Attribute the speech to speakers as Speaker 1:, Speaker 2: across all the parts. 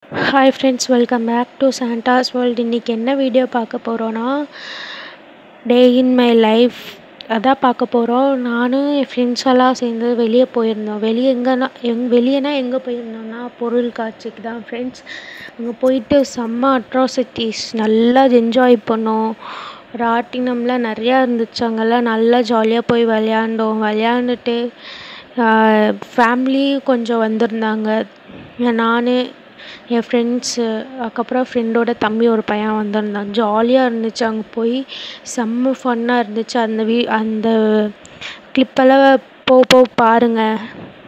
Speaker 1: hi friends welcome back to Santa's world இன்றைக்கி என்ன video பார்க்க போகிறோன்னா டே இன் மை லைஃப் அதான் பார்க்க போகிறோம் நானும் என் ஃப்ரெண்ட்ஸ் எல்லாம் சேர்ந்து வெளியே போயிருந்தோம் வெளியே எங்கன்னா எங் வெளியேனா எங்கே போயிருந்தோம்னா பொருள் காட்சிக்கு தான் ஃப்ரெண்ட்ஸ் அங்கே போயிட்டு செம்ம அட்ராசிட்டிஸ் நல்லா என்ஜாய் பண்ணோம் ராட்டினம்லாம் நிறையா இருந்துச்சு அங்கெல்லாம் நல்லா ஜாலியாக போய் விளையாண்டோம் விளையாண்டுட்டு ஃபேமிலி கொஞ்சம் வந்திருந்தாங்க நான் என் ஃப்ரெண்ட்ஸு அதுக்கப்புறம் ஃப்ரெண்டோட தம்பி ஒரு பையன் வந்திருந்தான் ஜாலியாக இருந்துச்சு அங்கே போய் செம்ம ஃபன்னாக இருந்துச்சு அந்த வீ அந்த கிளிப்பெல்லாம் போக போக பாருங்கள்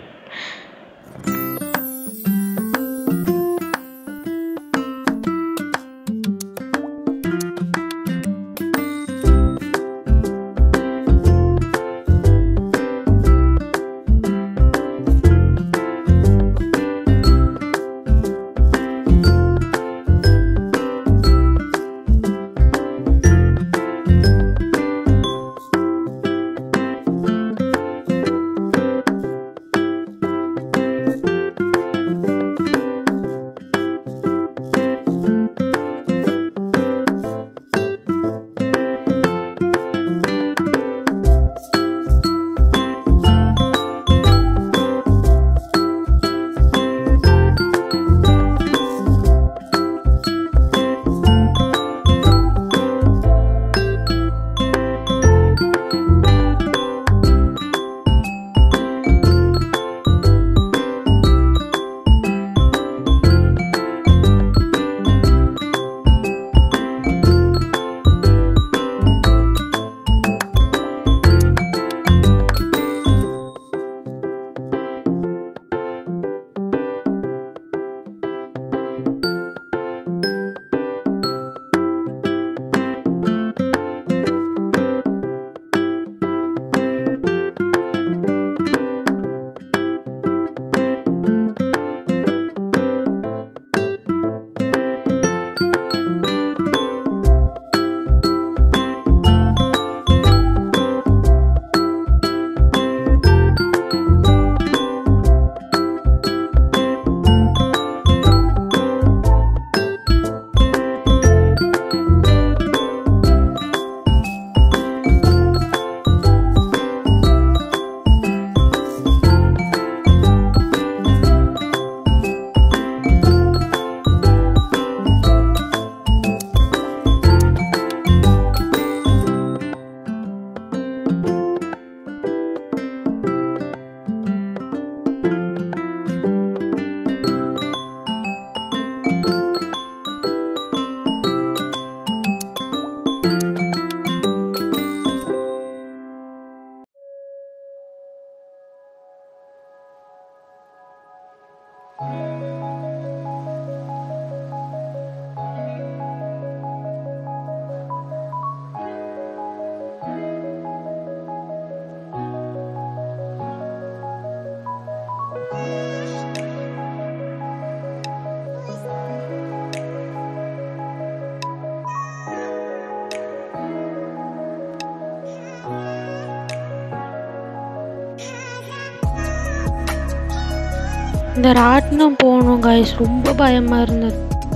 Speaker 1: இந்த ராட்டினம் போகணும் கைஸ் ரொம்ப பயமாக இருந்தது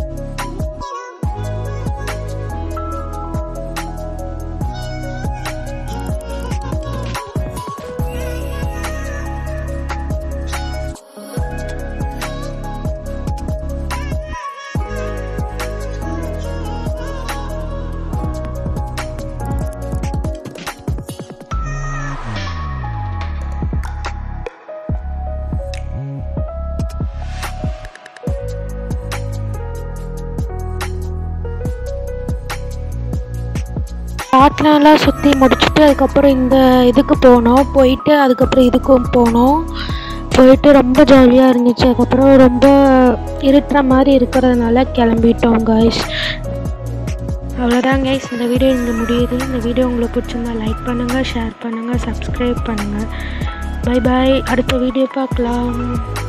Speaker 1: ராட்டினம்லாம் சுற்றி முடிச்சுட்டு அதுக்கப்புறம் இந்த இதுக்கு போனோம் போயிட்டு அதுக்கப்புறம் இதுக்கும் போனோம் போயிட்டு ரொம்ப ஜாலியாக இருந்துச்சு அதுக்கப்புறம் ரொம்ப இருட்டுற மாதிரி இருக்கிறதுனால கிளம்பிட்டோம் கைஸ் அவ்வளோதான் கைஸ் இந்த வீடியோ இங்கே முடியுது இந்த வீடியோ உங்களுக்கு பிடிச்சிருந்தா லைக் பண்ணுங்கள் ஷேர் பண்ணுங்கள் சப்ஸ்கிரைப் பண்ணுங்கள் பை பாய் அடுத்த வீடியோ பார்க்கலாம்